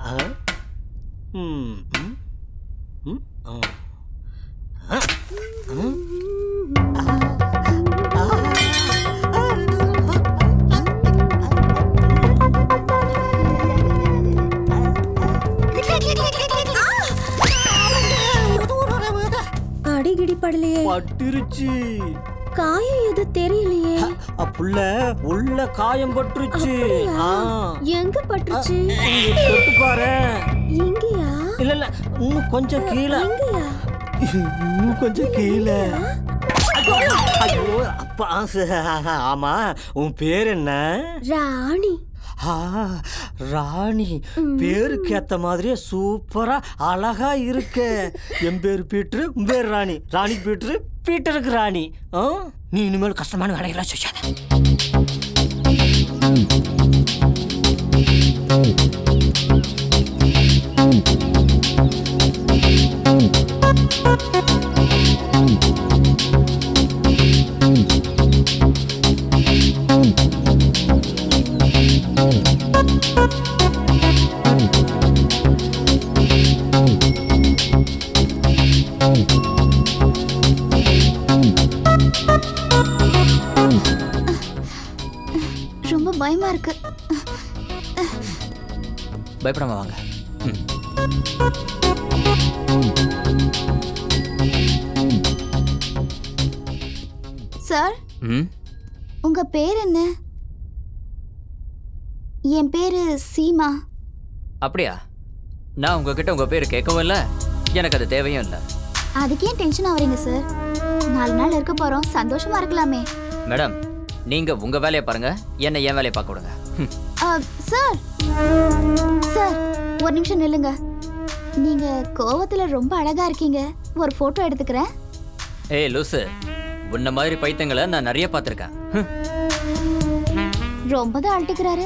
ஆ? ம், ம், ம், ஆ. ஆ, ம். ஆ, ஆ, அடிகிடி படலையே பட்டுருச்சு காயம் எது தெரியலையே அ, புள்ள உள்ள காயம் பட்டுருச்சு அப்படியா? ஆ எங்க பட்டுச்சு தொட்டு பாரு இங்கயா இல்ல இல்ல இன்னும் கொஞ்சம் கீழே எங்கயா இன்னும் கொஞ்சம் கீழே ஐயோ அப்பா ஆமா உன் பேர் என்ன ராணி ஆ, ராணி பேருக்கு ஏத்த மாதிரியே சூப்பரா அழகா இருக்க என் பேரு பீட்ரு உன் பேர் ராணி ராணி பீட்ரு பீட்டருக்கு ராணி ஆ? நீ இனிமேல் கஷ்டமான வேலைகள்லாம் செய்யாத ரொம்ப பயமா இருக்கு பயப்படாம வாங்க ம். சார் ம் உங்க பேர் என்ன என் பேரு சீமா அப்படியா நான் உங்ககிட்ட உங்க பேர் கேட்கவும் இல்லை எனக்கு அது தேவையும் இல்லை அதுக்கே டென்ஷன் ஆவறீங்க சார் நாலு நாள் இருக்க போறோம் சந்தோஷமா இருக்கலாமே மேடம் நீங்க உங்க வேலையை பாருங்க என்னை என் வேலையை பார்க்க விடுங்க ம். ஆ, சார் சார் ஒரு நிமிஷம் நில்லுங்க நீங்க கோவத்துல ரொம்ப அழகா இருக்கீங்க ஒரு போட்டோ எடுத்துக்கிறேன் ஏய் லூசு உன்ன மாதிரி பைத்தியங்களை நான் நிறைய பார்த்துருக்கேன் ஹம். ரொம்ப தான் அழட்டுக்கிறாரு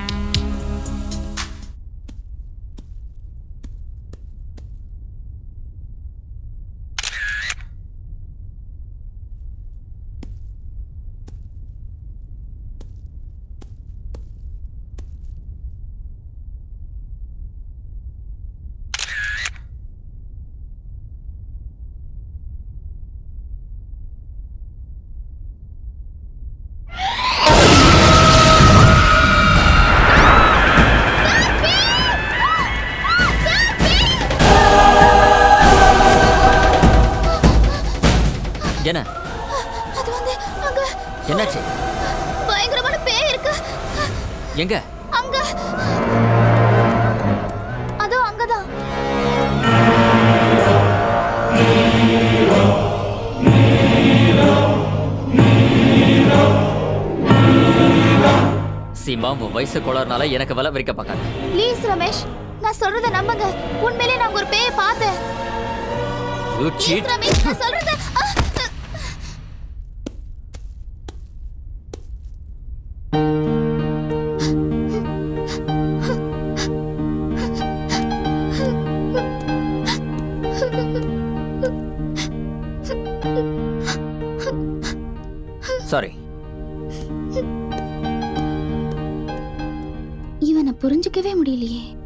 என்ன அது வந்து அங்க என்னாச்சு பயங்கரமான பேய் இருக்கு எங்க அங்க அதோ அங்கதான் சீமா உன் வயசு கோளாறுனால எனக்கு விலை விரிக்க பார்க்காத ப்ளீஸ் ரமேஷ் நான் சொல்றத நம்புங்க உண்மையிலே நான் ஒரு பேயை பார்த்தேன் யூ ப்ளீஸ் சீட் ரமேஷ் நான் சொல்றத ஆ, சாரி இவனை புரிஞ்சுக்கவே முடியலையே